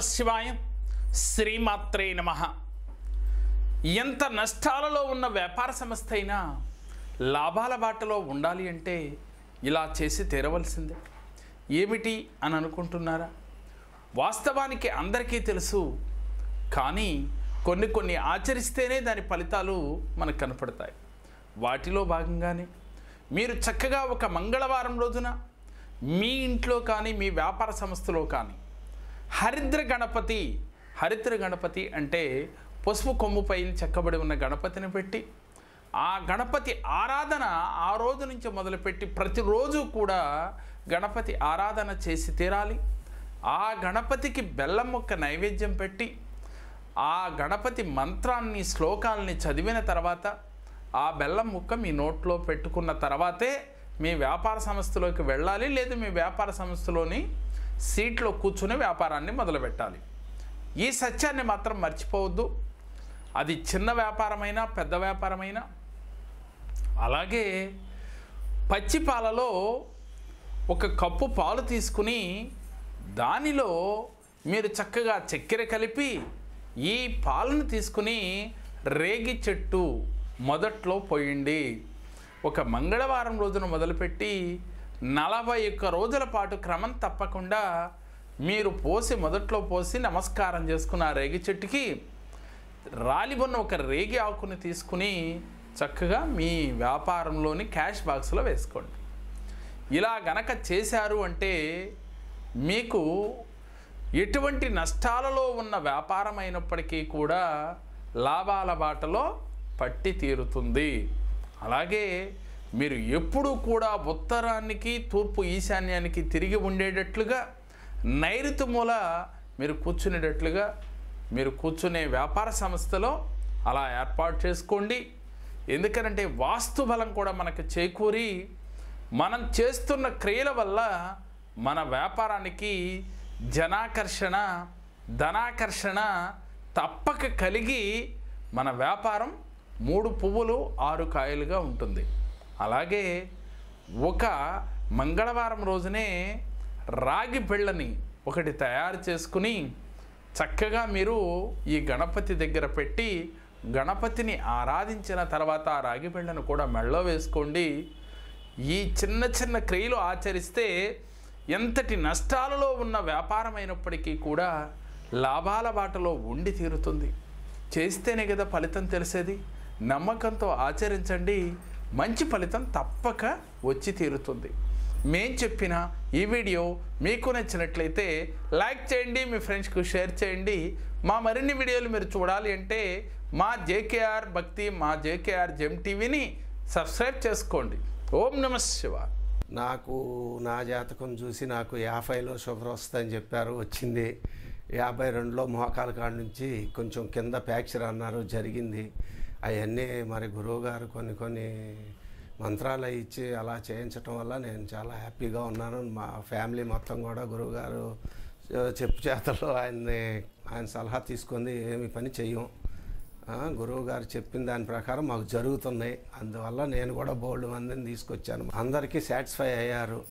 శివాయ శ్రీమాత్రే నమ ఎంత నష్టాలలో ఉన్న వ్యాపార సంస్థ అయినా లాభాల బాటలో ఉండాలి అంటే ఇలా చేసి తీరవలసిందే ఏమిటి అని అనుకుంటున్నారా వాస్తవానికి అందరికీ తెలుసు కానీ కొన్ని కొన్ని ఆచరిస్తేనే దాని ఫలితాలు మనకు కనపడతాయి వాటిలో భాగంగానే మీరు చక్కగా ఒక మంగళవారం రోజున మీ ఇంట్లో కానీ మీ వ్యాపార సంస్థలో కానీ హరిద్ర గణపతి హరిద్ర గణపతి అంటే పసుపు కొమ్ముపై చెక్కబడి ఉన్న గణపతిని పెట్టి ఆ గణపతి ఆరాధన ఆ రోజు నుంచి మొదలుపెట్టి ప్రతిరోజు కూడా గణపతి ఆరాధన చేసి తీరాలి ఆ గణపతికి బెల్లం మొక్క నైవేద్యం పెట్టి ఆ గణపతి మంత్రాన్ని శ్లోకాలని చదివిన తర్వాత ఆ బెల్లం ముక్క మీ నోట్లో పెట్టుకున్న తర్వాతే మీ వ్యాపార సంస్థలోకి వెళ్ళాలి లేదు మీ వ్యాపార సంస్థలోని సీట్లో కూర్చుని వ్యాపారాన్ని మొదలుపెట్టాలి ఈ సత్యాన్ని మాత్రం మర్చిపోవద్దు అది చిన్న వ్యాపారమైనా పెద్ద వ్యాపారమైనా అలాగే పచ్చి పాలలో ఒక కప్పు పాలు తీసుకుని దానిలో మీరు చక్కగా చక్కెర కలిపి ఈ పాలను తీసుకుని రేగి చెట్టు మొదట్లో పోయండి ఒక మంగళవారం రోజున మొదలుపెట్టి నలభై ఒక్క రోజుల పాటు క్రమం తప్పకుండా మీరు పోసి మొదట్లో పోసి నమస్కారం చేసుకున్న ఆ రేగి చెట్టుకి రాలిబొన్న ఒక రేగి ఆకుని తీసుకుని చక్కగా మీ వ్యాపారంలోని క్యాష్ బాక్స్లో వేసుకోండి ఇలా గనక చేశారు అంటే మీకు ఎటువంటి నష్టాలలో ఉన్న వ్యాపారం అయినప్పటికీ కూడా లాభాల బాటలో పట్టి తీరుతుంది అలాగే మీరు ఎప్పుడూ కూడా ఉత్తరానికి తూర్పు ఈశాన్యానికి తిరిగి ఉండేటట్లుగా నైరుతి మూల మీరు కూర్చునేటట్లుగా మీరు కూర్చునే వ్యాపార సంస్థలో అలా ఏర్పాటు చేసుకోండి ఎందుకనంటే వాస్తు బలం కూడా మనకు చేకూరి మనం చేస్తున్న క్రియల వల్ల మన వ్యాపారానికి జనాకర్షణ ధనాకర్షణ తప్పక కలిగి మన వ్యాపారం మూడు పువ్వులు ఆరు కాయలుగా ఉంటుంది అలాగే ఒక మంగళవారం రోజునే రాగి బిళ్ళని ఒకటి తయారు చేసుకుని చక్కగా మీరు ఈ గణపతి దగ్గర పెట్టి గణపతిని ఆరాధించిన తర్వాత ఆ రాగి బిళ్ళను కూడా మెళ్ళో వేసుకోండి ఈ చిన్న చిన్న క్రియలు ఆచరిస్తే ఎంతటి నష్టాలలో ఉన్న వ్యాపారం అయినప్పటికీ కూడా లాభాల బాటలో ఉండి తీరుతుంది చేస్తేనే కదా ఫలితం తెలిసేది నమ్మకంతో ఆచరించండి మంచి ఫలితం తప్పక వచ్చి తీరుతుంది మేం చెప్పిన ఈ వీడియో మీకు నచ్చినట్లయితే లైక్ చేయండి మీ ఫ్రెండ్స్కి షేర్ చేయండి మా మరిన్ని వీడియోలు మీరు చూడాలి అంటే మా జేకేఆర్ భక్తి మా జేకేఆర్ జెమ్ టీవీని సబ్స్క్రైబ్ చేసుకోండి ఓం నమ శివ నాకు నా జాతకం చూసి నాకు యాభైలో షుగర్ వస్తుందని చెప్పారు వచ్చింది యాభై రెండులో మోకాల కాడ నుంచి కొంచెం కింద ఫ్యాక్చర్ అన్నారు జరిగింది అవన్నీ మరి గురువుగారు కొన్ని కొన్ని మంత్రాలు ఇచ్చి అలా చేయించటం వల్ల నేను చాలా హ్యాపీగా ఉన్నాను మా ఫ్యామిలీ మొత్తం కూడా గురువుగారు చెప్పు చేతల్లో ఆయన్ని ఆయన సలహా తీసుకుంది ఏమి పని చెయ్యం ఆ, గురువు గారు చెప్పిన దాని ప్రకారం మాకు జరుగుతున్నాయి అందువల్ల నేను కూడా బోల్డ్ మందిని తీసుకొచ్చాను అందరికీ సాటిస్ఫై అయ్యారు